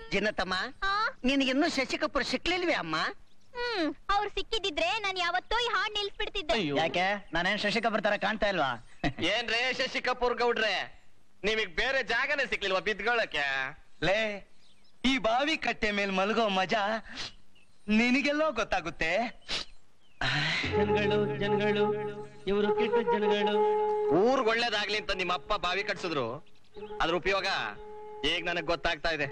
ಜಿನ್ನತಮ್ಮ ಆ ನಿನಗಿನ್ನೂ ಶಶಿ ಕಪೂರ್ ಸಿಕ್ಲಿಲ್ವೇ ಅಮ್ಮ ಹ್ಮ್ ಅವ್ರು ಸಿಕ್ಕಿದಿದ್ರೆ ನಾನು ಯಾವತ್ತೋ ಈ ಹಾಡ್ ನಿಲ್ಸ್ಬಿಡ್ತಿದ್ದೆ ಯಾಕೆ ನಾನೇನ್ ಶಶಿ ಕಪೂರ್ ತರ ಕಾಣ್ತಾ ಇಲ್ವಾ ಏನ್ರೇ ಶಶಿ ಕಪೂರ್ ಗೌಡ್ರೆ ನಿಮಗ್ ಬೇರೆ ಜಾಗನೇ ಸಿಕ್ಲಿಲ್ವಾ ಬಿದ್ಕೊಳ್ಳಕ್ಕೆ ಲೇ ಈ ಬಾವಿ ಕಟ್ಟೆ ಮೇಲೆ ಮಲಗೋ ಮಜಾ ನಿನಗೆಲ್ಲೋ ಗೊತ್ತಾಗುತ್ತೆ ಜನಗಳು ಜನಗಳು ಇವರು ಕೆಟ್ಟ ಜನಗಳು ಊರ್ಗ್ ಒಳ್ಳೇದಾಗ್ಲಿ ಅಂತ ನಿಮ್ಮ ಅಪ್ಪ ಬಾವಿ ಕಟ್ಸಿದ್ರು ಅದ್ರ ಉಪಯೋಗ ಈಗ ನನಗ್ ಗೊತ್ತಾಗ್ತಾ ಇದೆ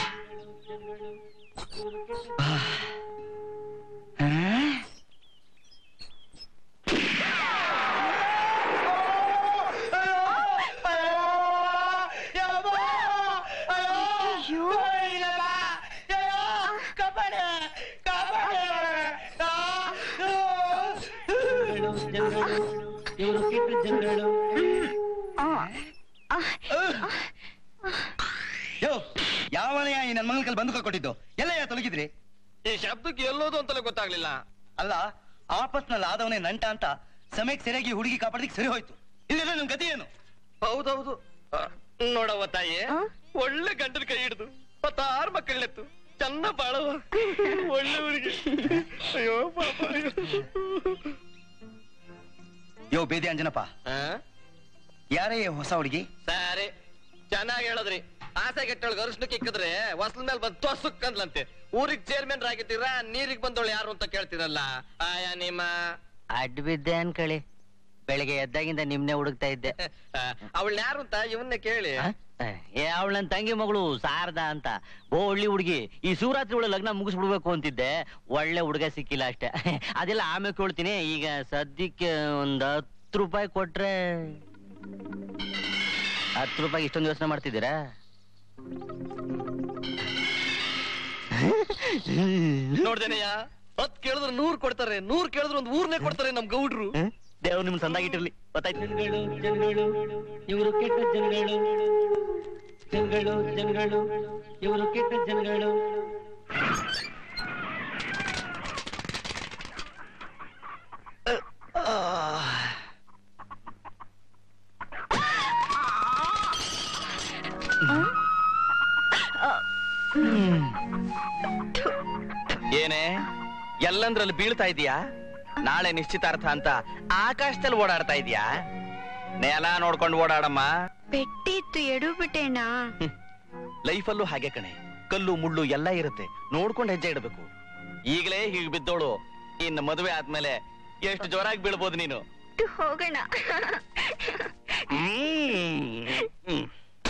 ಜನಗಳು ಜನಗಳು ಇವರು ಕೆಟ್ಟ ಜನಗಳು ಯೋ ಯಾವನೆಯ ಈ ನನ್ ಮಗನ ಕಲ್ ಬಂದು ಕೊಟ್ಟಿದ್ದು ಎಲ್ಲ ತೊಲಗಿದ್ರಿ ಈ ಶಬ್ದಕ್ಕೆ ಎಲ್ಲೋದು ಅಂತಲೇ ಗೊತ್ತಾಗ್ಲಿಲ್ಲ ಅಲ್ಲ ಆಪಸ್ನಲ್ಲಿ ಆದವನೇ ನಂಟ ಅಂತ ಸಮಯಕ್ಕೆ ಸರಿಯಾಗಿ ಹುಡುಗಿ ಕಾಪಾಡದಿಕ್ ಸರಿ ಹೋಯ್ತು ಇಲ್ಲಿದ್ರೆ ನಿಮ್ ಗತಿ ಏನು ಹೌದೌದು ಆ, ನೋಡವ್ವ ತಾಯಿ ಆ? ಒಳ್ಳೆ ಗಂಡನ ಕೈ ಹಿಡಿದು ಮತ್ತಾರು ಮಕ್ಕಳನ್ನೆತ್ತು ಚೆನ್ನ ಬಾಳವ ಒಳ್ಳೆ ಊರಿಗೆ ಅಯ್ಯೋ ಪಾಪ ಅಯ್ಯೋ. ಯೋ ಬೇದಿ ಅಂಜನಪ್ಪ ಆ? ಯಾರೇ ಈ ಹೊಸ ಹುಡುಗಿ ಸರಿ ಚೆನ್ನಾಗಿ ಹೇಳಿದ್ರಿ ಆಸೆ ಕೆಟ್ಟೊಳಗೆ ಅರ್ಶನಕ್ಕೆ ಇಕ್ಕಿದ್ರೆ ಹೊಸ್ಲ ಮೇಲೆ ಬಂದು ತೊಸುಕ್ ಅಂದ್ಲಂತೆ ಊರಿಗೆ ಚೇರ್ಮನ್ ಆಗಿದ್ದೀರಾ ನೀರಿಗೆ ಬಂದವಳು ಯಾರು ಅಂತ ಕೇಳ್ತೀರಲ್ಲ ಆಯಾ ನಿಮ್ಮ ಅಡ್ಡ ಬಿದ್ದೆ ಅನ್ಕಳಿ ಬೆಳಿಗ್ಗೆ ಎದ್ದಾಗಿಂದ ನಿಮ್ನೆ ಹುಡುಕ್ತಾ ಇದ್ದೆ ಅವಳು ಯಾರು ಅಂತ ಇವನ್ನೇ ಕೇಳಿ ಆ? ಏ ಅವಳ ನನ್ ತಂಗಿ ಮಗಳು ಶಾರದಾ ಅಂತ ಓ ಒಳ್ಳೆ ಹುಡುಗಿ ಈ ಶಿವರಾತ್ರಿ ಒಳ್ಳೆ ಲಗ್ನ ಮುಗಿಸ್ಬಿಡ್ಬೇಕು ಅಂತಿದ್ದೆ ಒಳ್ಳೆ ಹುಡುಗ ಸಿಕ್ಕಿಲ್ಲ ಅಷ್ಟೇ ಅದೆಲ್ಲ ಆಮೇಲೆ ಕೇಳ್ತೀನಿ ಈಗ ಸದ್ಯಕ್ಕೆ ಒಂದ್ ಹತ್ತು ರೂಪಾಯಿ ಕೊಟ್ರೆ ಹತ್ತು ರೂಪಾಯಿ ಇಷ್ಟೊಂದು ಯೋಚನೆ ಮಾಡ್ತಿದ್ದೀರಾ ನೋಡ್ದೇನೆಯ ಹತ್ ಕೇಳಿದ್ರೆ ನೂರ್ ಕೊಡ್ತಾರೆ ನೂರ್ ಕೇಳಿದ್ರೆ ಒಂದ್ ಊರ್ನೇ ಕೊಡ್ತಾರೆ ನಮ್ ಗೌಡ್ರು ದೇವ್ರು ನಿಮ್ ಸಂದಾಗಿಟ್ಟಿರ್ಲಿ ಗೊತ್ತಾಯ್ತು ಜನಗಳು ಜನಗಳು ಇವರು ಕೆಟ್ಟ ಜನಗಳು ಜನಗಳು ಜನಗಳು ಇವರು ಕೆಟ್ಟ ಜನಗಳು ಏನೇ ಎಲ್ಲಂದ್ರಲ್ಲಿ ಬೀಳ್ತಾ ಇದೀಯಾ ನಾಳೆ ನಿಶ್ಚಿತಾರ್ಥ ಅಂತ ಆಕಾಶದಲ್ಲಿ ಓಡಾಡ್ತಾ ಇದೀಯಾ ನೆಲ ನೋಡ್ಕೊಂಡು ಓಡಾಡಮ್ಮ ಪೆಟ್ಟಿತ್ತು ಎಡು ಬಿಟ್ಟೇನಾ ಲೈಫಲ್ಲೂ ಹಾಗೆ ಕಣೆ ಕಲ್ಲು ಮುಳ್ಳು ಎಲ್ಲ ಇರುತ್ತೆ ನೋಡ್ಕೊಂಡು ಹೆಜ್ಜೆ ಇಡಬೇಕು ಈಗಲೇ ಹೀಗೆ ಬಿದ್ದೋಳು ಇನ್ನು ಮದುವೆ ಆದ್ಮೇಲೆ ಎಷ್ಟು ಜೋರಾಗಿ ಬೀಳ್ಬೋದು ನೀನು ಹೋಗೋಣ ಹ್ಮ್.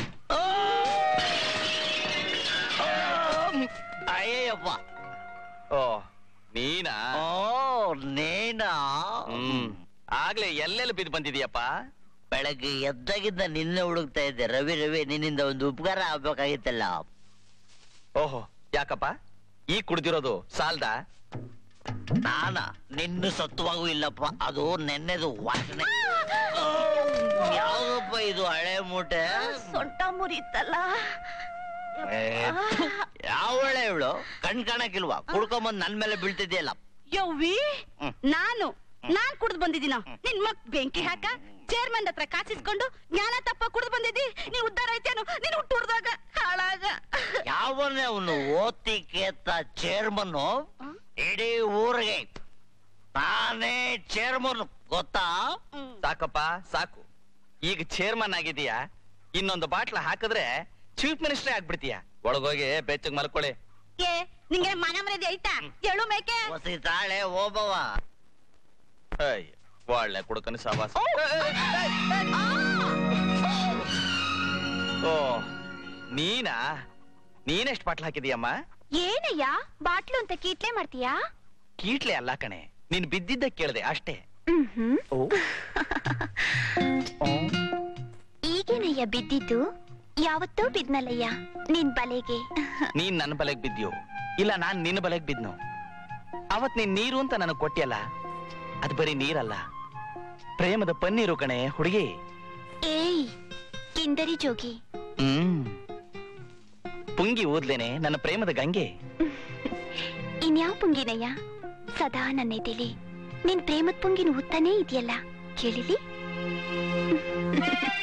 ಅಯ್ಯಪ್ಪ ಓ ನೀನಾ ಓ ನೇನಾ ಹ್ಮ್ ಆಗ್ಲೇ ಎಲ್ಲೆಲ್ಲಿ ಬಿದ್ದು ಬಂದಿದೀಯಪ್ಪ ಬೆಳಗ್ಗೆ ಎದ್ದಾಗಿದ್ದ ನಿನ್ನೆ ಹುಡುಕ್ತಾ ಇದ್ದೆ ರವಿ ರವಿ ನಿನ್ನಿಂದ ಒಂದು ಉಪಕಾರ ಆಗ್ಬೇಕಾಗಿತ್ತಲ್ಲ ಓಹೋ ಯಾಕಪ್ಪ ಈ ಕುಡ್ದಿರೋದು ಸಾಲ್ದಾ ನಾನ ನಿನ್ನ ಸತ್ವಾಗೂ ಇಲ್ಲಪ್ಪ ಅದು ನೆನ್ನೆದು ವಾಸನೆ ಯಾವಪ್ಪ ಇದು ಹಳೆ ಮೂಟೆ ಸೊಂಟ ಮುರಿತಲ್ಲ ಯಾವಳೆ ಇವಳು ಕಣ್ ಕಾಣಕ್ಕಿಲ್ವಾ ಕುಡ್ಕೊಂಬಂದ್ ನನ್ ಮೇಲೆ ಬೀಳ್ತಿದ್ಯಲ್ಲ ಯವ್ವಿ ಹ್ಮ್. ನಾನು ನಾನ್ ಕುಡ್ದು ಬಂದಿದ್ದೀನ ನಿನ್ ಮಕ್ ಬೆಂಕಿ ಹಾಕ ಚೇರ್ಮನ್ ಹತ್ರ ಕಾಸಿಸ್ಕೊಂಡು ಜ್ಞಾನ ತಪ್ಪ ಕುಡ್ದು ಬಂದಿದ್ದಿ ನೀ ಉದ್ದಾರ ಐತೇನು ನೀನ್ ಹುಟ್ಟು ಹುಡ್ದಾಗ ಹಾಳಾಗ ಯಾವನೇ ಅವನು ಓತಿ ಕೇತ ಚೇರ್ಮನ್ ಇಡೀ ಊರಿಗೆ ನಾನೇ ಚೇರ್ಮನ್ ಗೊತ್ತಾ ಸಾಕಪ್ಪ ಸಾಕು ಈಗ ಚೇರ್ಮನ್ ಆಗಿದೀಯಾ ಇನ್ನೊಂದು ಬಾಟ್ಲ ಹಾಕಿದ್ರೆ ಚೀಫ್ ಮಿನಿಸ್ಟರ್ ಆಗ್ಬಿಡ್ತೀಯ ಒಳಗೋಗಿ ಬೆಚ್ಚಗ್ ಮಲ್ಕೊಳ್ಳಿ ಏ ನಿಂಗೆ ಮನ ಮರ್ಯಾದೆ ಐತಾ ಎಳು ಮೇಕೆ ಹೊಸಿ ತಾಳೆ ಓಬವ ಅಯ್ಯ ಒಳ್ಳೆ ಕುಡುಕನ ಸವಾಸ ಓ ನೀನಾ ನೀನೆಷ್ಟ್ ಬಾಟ್ಲ ಹಾಕಿದೀಯಮ್ಮ ಏನಯ್ಯ ಬಾಟ್ಲು ಅಂತ ಕೀಟ್ಲೆ ಮಾಡ್ತೀಯಾ ಕೀಟ್ಲೆ ಅಲ್ಲ ಕಣೆ ನೀನ್ ಬಿದ್ದಿದ್ದ ಕೇಳ್ದೆ ಅಷ್ಟೇ ಹ್ಮ್ ಓ ಈಗೇನಯ್ಯ ಬಿದ್ದಿದ್ದು ಯಾವತ್ತೋ ಬಿದ್ನಲ್ಲಯ್ಯ ನಿನ್ ಬಲೆಗೆ ನೀನ್ ನನ್ನ ಬಲೆಗ್ ಬಿದ್ಯೋ ಇಲ್ಲ ನಾನ್ ನಿನ್ನ ಬಲೆಗ್ ಬಿದ್ನೋ ಅವತ್ ನೀನ್ ನೀರು ಅಂತ ನನಗ್ ಕೊಟ್ಟಿಯಲ್ಲ ಅದ್ ಬರೀ ನೀರಲ್ಲ ಪ್ರೇಮದ ಪನ್ನೀರು ಕಣೆ ಹುಡುಗಿ ಏಯ್ ಕಿಂದರಿ ಜೋಗಿ ಹ್ಮ್ ಪುಂಗಿ ಓದ್ಲೇನೆ ನನ್ನ ಪ್ರೇಮದ ಗಂಗೆ ಇನ್ಯಾವ ಪುಂಗಿನಯ್ಯ ಸದಾ ನನ್ನ ಎದೆಲಿ ನಿನ್ ಪ್ರೇಮದ ಪುಂಗಿನ ಊದ್ತಾನೇ ಇದೆಯಲ್ಲ ಕೇಳಿಲಿ